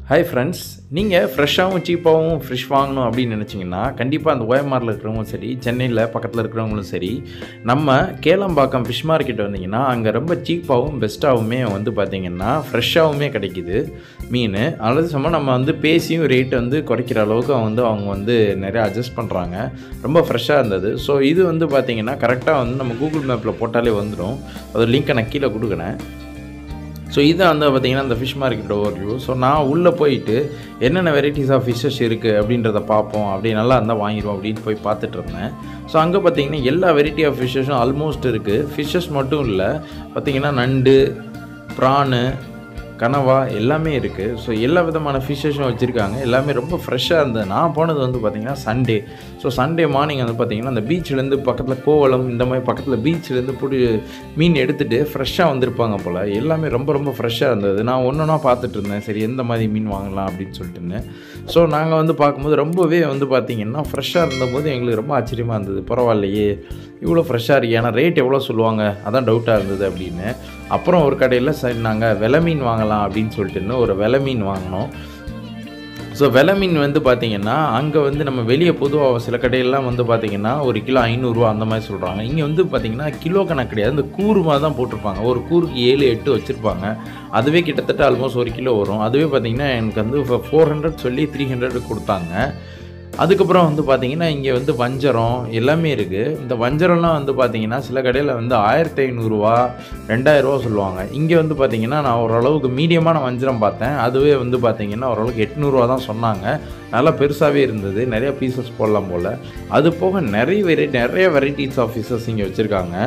hi friends நீங்கள் ஃப்ரெஷ்ஷாகவும் சீப்பாகவும் fish வாங்கணும் அப்படின்னு நினச்சிங்கன்னா கண்டிப்பாக அந்த ஓஎம்ஆரில் இருக்கிறவங்களும் சரி சென்னையில் பக்கத்தில் இருக்கிறவங்களும் சரி நம்ம கேளம்பாக்கம் ஃபிஷ் மார்க்கெட் வந்தீங்கன்னா அங்கே ரொம்ப சீப்பாகவும் பெஸ்ட்டாகவுமே வந்து பார்த்திங்கன்னா ஃப்ரெஷ்ஷாகவுமே கிடைக்குது மீன் அல்லது சும்மா நம்ம வந்து பேசியும் ரேட் வந்து குறைக்கிற அளவுக்கு வந்து அவங்க வந்து நிறைய அட்ஜஸ்ட் பண்ணுறாங்க ரொம்ப ஃப்ரெஷ்ஷாக இருந்தது ஸோ இது வந்து பார்த்திங்கன்னா கரெக்டாக வந்து நம்ம கூகுள் மேப்பில் போட்டாலே வந்துடும் அது லிங்க்கை நான் கீழே கொடுக்குறேன் ஸோ இதுதான் வந்து பார்த்திங்கன்னா அந்த ஃபிஷ் மார்க்கெட்டோட ஓவர்வியூ ஸோ நான் உள்ளே போயிட்டு என்னென்ன வெரைட்டிஸ் ஆஃப் ஃபிஷ்ஷஸ் இருக்குது அப்படின்றத பார்ப்போம் அப்படி நல்லா இருந்தால் வாங்கிடுவோம் அப்படின்னு போய் பார்த்துட்டு இருந்தேன் ஸோ அங்கே பார்த்தீங்கன்னா எல்லா வெரைட்டி ஆஃப் ஃபிஷ்ஷஸும் ஆல்மோஸ்ட் இருக்குது ஃபிஷ்ஷஸ் மட்டும் இல்லை பார்த்திங்கன்னா நண்டு ப்ரானு கனவா எல்லாமே இருக்குது ஸோ எல்லா விதமான ஃபிஷ்ஷஸும் வச்சுருக்காங்க எல்லாமே ரொம்ப ஃப்ரெஷ்ஷாக இருந்தது நான் போனது வந்து பார்த்திங்கன்னா சண்டே ஸோ சண்டே மார்னிங் வந்து பார்த்திங்கன்னா அந்த பீச்சிலேருந்து பக்கத்தில் கோவளம் இந்த மாதிரி பக்கத்தில் பீச்சிலேருந்து பிடி மீன் எடுத்துகிட்டு ஃப்ரெஷ்ஷாக வந்திருப்பாங்க போல் எல்லாமே ரொம்ப ரொம்ப ஃப்ரெஷ்ஷாக இருந்தது நான் ஒன்று ஒன்றா பார்த்துட்டு இருந்தேன் சரி எந்த மாதிரி மீன் வாங்கலாம் அப்படின்னு சொல்லிட்டுன்னு ஸோ நாங்கள் வந்து பார்க்கும்போது ரொம்பவே வந்து பார்த்திங்கன்னா ஃப்ரெஷ்ஷாக இருந்தபோது எங்களுக்கு ரொம்ப ஆச்சரியமாக இருந்தது பரவாயில்லையே இவ்வளோ ஃப்ரெஷ்ஷாக இருக்கு ஏன்னா ரேட் எவ்வளோ சொல்லுவாங்க அதான் டவுட்டாக இருந்தது அப்படின்னு அப்புறம் ஒரு கடையில் சரி நாங்கள் வெலை மீன் வாங்கலாம் அப்படின்னு சொல்லிட்டுன்னு ஒரு வெலை மீன் வாங்கினோம் ஸோ வெலை மீன் வந்து பார்த்திங்கன்னா அங்கே வந்து நம்ம வெளியே பொதுவாக சில கடையெல்லாம் வந்து பார்த்திங்கன்னா ஒரு கிலோ ஐநூறுரூவா அந்த மாதிரி சொல்கிறாங்க இங்கே வந்து பார்த்திங்கன்னா கிலோ கணக்கு கிடையாது இந்த கூறு மாதிரி தான் போட்டிருப்பாங்க ஒரு கூறுக்கு ஏழு எட்டு வச்சுருப்பாங்க அதுவே கிட்டத்தட்ட ஆல்மோஸ்ட் ஒரு கிலோ வரும் அதுவே பார்த்திங்கன்னா எனக்கு வந்து ஃபோர் ஹண்ட்ரட் சொல்லி த்ரீ ஹண்ட்ரட் கொடுத்தாங்க அதுக்கப்புறம் வந்து பார்த்திங்கன்னா இங்கே வந்து வஞ்சரம் எல்லாமே இருக்குது இந்த வஞ்சரம்லாம் வந்து பார்த்திங்கன்னா சில கடையில் வந்து ஆயிரத்தி ஐநூறுரூவா ரெண்டாயிரரூவா சொல்லுவாங்க இங்கே வந்து பார்த்திங்கன்னா நான் ஓரளவுக்கு மீடியமான வஞ்சரம் பார்த்தேன் அதுவே வந்து பார்த்திங்கன்னா ஓரளவுக்கு எட்நூறுரூவா தான் சொன்னாங்க நல்லா பெருசாகவே இருந்தது நிறைய பீசஸ் போடலாம் போல் அது போக நிறைய வெரைட்டி நிறைய வெரைட்டிஸ் ஆஃப் ஃபிஷஸ் இங்கே வச்சுருக்காங்க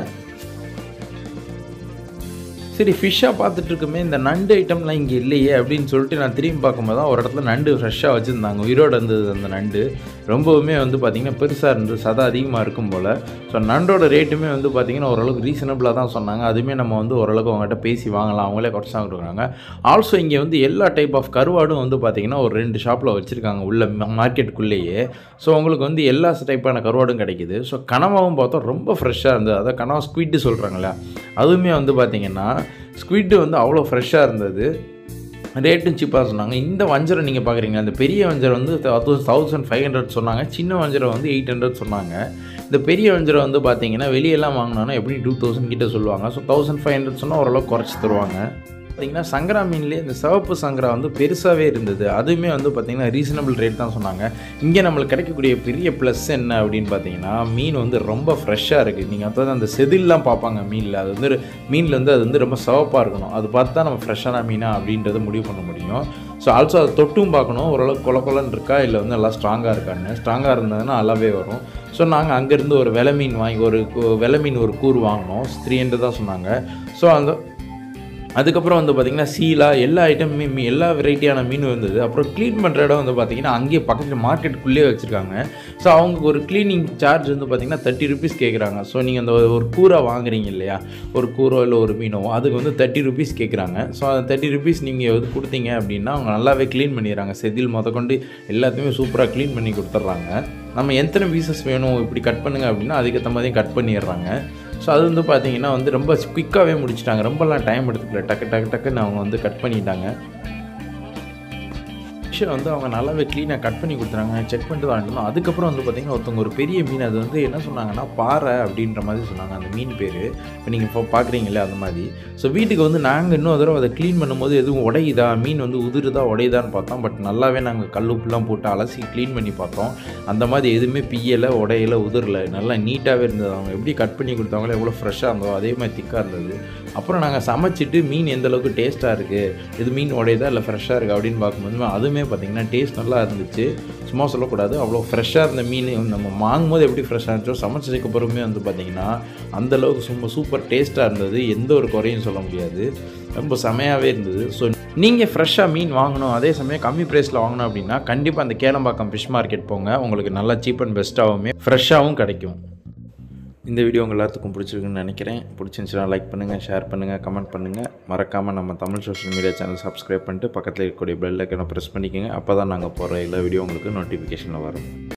சரி ஃபிஷ்ஷாக பார்த்துட்டு இருக்குமே இந்த நண்டு ஐட்டம்லாம் இங்கே இல்லையே அப்படின்னு சொல்லிட்டு நான் திரும்பி பார்க்கும்போது தான் ஒரு இடத்துல நண்டு ஃப்ரெஷ்ஷாக வச்சுருந்தாங்க உயிரோடு இருந்தது அந்த நண்டு ரொம்பவுமே வந்து பார்த்திங்கன்னா பெருசாக இருந்தது சதா அதிகமாக இருக்கும் போல் ஸோ நண்டோட ரேட்டுமே வந்து பார்த்திங்கன்னா ஓரளவுக்கு ரீசனபிளாக தான் சொன்னாங்க அதுவுமே நம்ம வந்து ஓரளவுக்கு அவங்ககிட்ட பேசி வாங்கலாம் அவங்களே குறைச்சி தான் கொடுக்குறாங்க ஆல்சோ இங்கே வந்து எல்லா டைப் ஆஃப் கருவாடும் வந்து பார்த்திங்கன்னா ஒரு ரெண்டு ஷாப்பில் வச்சுருக்காங்க உள்ள மார்க்கெட்டுக்குள்ளேயே ஸோ உங்களுக்கு வந்து எல்லா டைப்பான கருவாடும் கிடைக்குது ஸோ கனவாவும் பார்த்தா ரொம்ப ஃப்ரெஷ்ஷாக இருந்தது அதாவது கனவா ஸ்குவிட்டு சொல்கிறாங்களே அதுவுமே வந்து பார்த்திங்கன்னா ஸ்குவிட்டு வந்து அவ்வளோ ஃப்ரெஷ்ஷாக இருந்தது ரேட்டும் சீப்பாக சொன்னாங்க இந்த வஞ்சரம் நீங்கள் பார்க்குறீங்க அந்த பெரிய வஞ்சரம் வந்து தௌசண்ட் ஃபைவ் ஹண்ட்ரட் சொன்னாங்க சின்ன வஞ்சரம் வந்து எயிட் ஹண்ட்ரட் சொன்னாங்க இந்த பெரிய வஞ்சரம் வந்து பார்த்தீங்கன்னா வெளியெல்லாம் வாங்கினோன்னா எப்படி டூ தௌசண்ட் கிட்ட சொல்லுவாங்க ஸோ தௌசண்ட் ஃபைவ் ஹண்ட்ரட் சொன்னால் ஓரளவுக்கு குறைச்சி தருவாங்க பார்த்தீங்கன்னா சங்கரா மீன்லேயே இந்த சிவப்பு சங்கரா வந்து பெருசாகவே இருந்தது அதுவுமே வந்து பார்த்திங்கன்னா ரீசனபிள் ரேட் தான் சொன்னாங்க இங்கே நம்மளுக்கு கிடைக்கக்கூடிய பெரிய ப்ளஸ் என்ன அப்படின்னு பார்த்தீங்கன்னா மீன் வந்து ரொம்ப ஃப்ரெஷ்ஷாக இருக்குது நீங்கள் அதாவது அந்த செதில்லாம் பார்ப்பாங்க மீனில் அது வந்து மீனில் வந்து அது வந்து ரொம்ப சிவப்பாக இருக்கணும் அது பார்த்து தான் நம்ம ஃப்ரெஷ்ஷான மீனா அப்படின்றத முடிவு பண்ண முடியும் ஸோ ஆல்சோ அதை தொட்டும் பார்க்கணும் ஓரளவுக்கு கொல கொலன்னு இருக்கா இல்லை வந்து நல்லா ஸ்ட்ராங்காக இருக்கான்னு ஸ்ட்ராங்காக இருந்ததுன்னா நல்லாவே வரும் ஸோ நாங்கள் அங்கேருந்து ஒரு வெலை மீன் வாங்கி ஒரு வெலை மீன் ஒரு கூறு வாங்கினோம் த்ரீ ஹண்ட்ரட் தான் சொன்னாங்க ஸோ அந்த அதுக்கப்புறம் வந்து பார்த்திங்கன்னா சீலா எல்லா ஐட்டமுமே மீ எல்லா வெரைட்டியான மீன் இருந்தது அப்புறம் க்ளீன் பண்ணுற இடம் வந்து பார்த்திங்கன்னா அங்கேயே பக்கத்தில் மார்க்கெட்டுக்குள்ளேயே வச்சுருக்காங்க ஸோ அவங்க ஒரு க்ளீனிங் சார்ஜ் வந்து பார்த்திங்கன்னா தேர்ட்டி ருபீஸ் கேட்குறாங்க ஸோ நீங்கள் அந்த ஒரு கூரை வாங்குறீங்க இல்லையா ஒரு கூரோ இல்லை ஒரு மீனோ அதுக்கு வந்து தேர்ட்டி ருபீஸ் கேட்குறாங்க ஸோ அந்த தேர்ட்டி ருபீஸ் நீங்கள் வந்து கொடுத்தீங்க அப்படின்னா அவங்க நல்லாவே க்ளீன் பண்ணிடுறாங்க செதில் முதற்கொண்டு எல்லாத்தையுமே சூப்பராக க்ளீன் பண்ணி கொடுத்துட்றாங்க நம்ம எத்தனை பீசஸ் வேணும் இப்படி கட் பண்ணுங்க அப்படின்னா அதுக்கேற்ற மாதிரி கட் பண்ணிடுறாங்க ஸோ அது வந்து பார்த்திங்கன்னா வந்து ரொம்ப குயிக்காகவே முடிச்சிட்டாங்க ரொம்பலாம் டைம் எடுத்துக்கல டக்கு டக்கு டக்குன்னு அவங்க வந்து கட் பண்ணிட்டாங்க ஃபிஷ்ஷை வந்து அவங்க நல்லாவே க்ளீனாக கட் பண்ணி கொடுத்துறாங்க செக் பண்ணிட்டு தான் இருந்தோம் அதுக்கப்புறம் வந்து பார்த்திங்கன்னா ஒருத்தவங்க ஒரு பெரிய மீன் அது வந்து என்ன சொன்னாங்கன்னா பாறை அப்படின்ற மாதிரி சொன்னாங்க அந்த மீன் பேர் இப்போ நீங்கள் இப்போ பார்க்குறீங்களே அந்த மாதிரி ஸோ வீட்டுக்கு வந்து நாங்கள் இன்னும் தடவை அதை க்ளீன் பண்ணும்போது எதுவும் உடையுதா மீன் வந்து உதிருதா உடையுதான்னு பார்த்தோம் பட் நல்லாவே நாங்கள் கல் உப்புலாம் போட்டு அலசி க்ளீன் பண்ணி பார்த்தோம் அந்த மாதிரி எதுவுமே பியலை உடையலை உதிரலை நல்லா நீட்டாகவே இருந்தது அவங்க எப்படி கட் பண்ணி கொடுத்தாங்களோ எவ்வளோ ஃப்ரெஷ்ஷாக இருந்தோ அதே மாதிரி திக்காக இருந்தது அப்புறம் நாங்கள் சமைச்சிட்டு மீன் எந்த அளவுக்கு டேஸ்ட்டாக இருக்குது இது மீன் உடையுதா இல்லை ஃப்ரெஷ்ஷாக இருக்குது அப்படின்னு பார்க்கும்போது அதுவுமே பார்த்திங்கன்னா டேஸ்ட் நல்லா இருந்துச்சு சும்மா சொல்லக்கூடாது அவ்வளோ ஃப்ரெஷ்ஷாக இருந்த மீன் நம்ம வாங்கும்போது எப்படி ஃப்ரெஷ்ஷாக இருந்துச்சோ சமைச்சதுக்கு அப்புறமே வந்து பார்த்திங்கன்னா அந்தளவுக்கு சும்மா சூப்பர் டேஸ்ட்டாக இருந்தது எந்த ஒரு குறையும் சொல்ல முடியாது ரொம்ப செமையாகவே இருந்தது ஸோ நீங்கள் ஃப்ரெஷ்ஷாக மீன் வாங்கணும் அதே சமயம் கம்மி ப்ரைஸில் வாங்கணும் அப்படின்னா கண்டிப்பாக அந்த கேளம்பாக்கம் ஃபிஷ் மார்க்கெட் போங்க உங்களுக்கு நல்லா சீப் அண்ட் பெஸ்ட்டாகவுமே ஃப்ரெஷ்ஷாகவும் கிடைக்கும் இந்த வீடியோ உங்கள் எல்லாத்துக்கும் பிடிச்சிருக்குன்னு நினைக்கிறேன் பிடிச்சிருந்துச்சுன்னா லைக் பண்ணுங்கள் ஷேர் பண்ணுங்கள் கமெண்ட் பண்ணுங்கள் மறக்காமல் நம்ம Tamil social media channel subscribe பண்ணிட்டு பக்கத்தில் இருக்கக்கூடிய பெல் ஐக்கனை ப்ரெஸ் பண்ணிக்கோங்க அப்போ தான் நாங்கள் போகிற எல்லா வீடியோ உங்களுக்கு நோட்டிஃபிகேஷனில் வரும்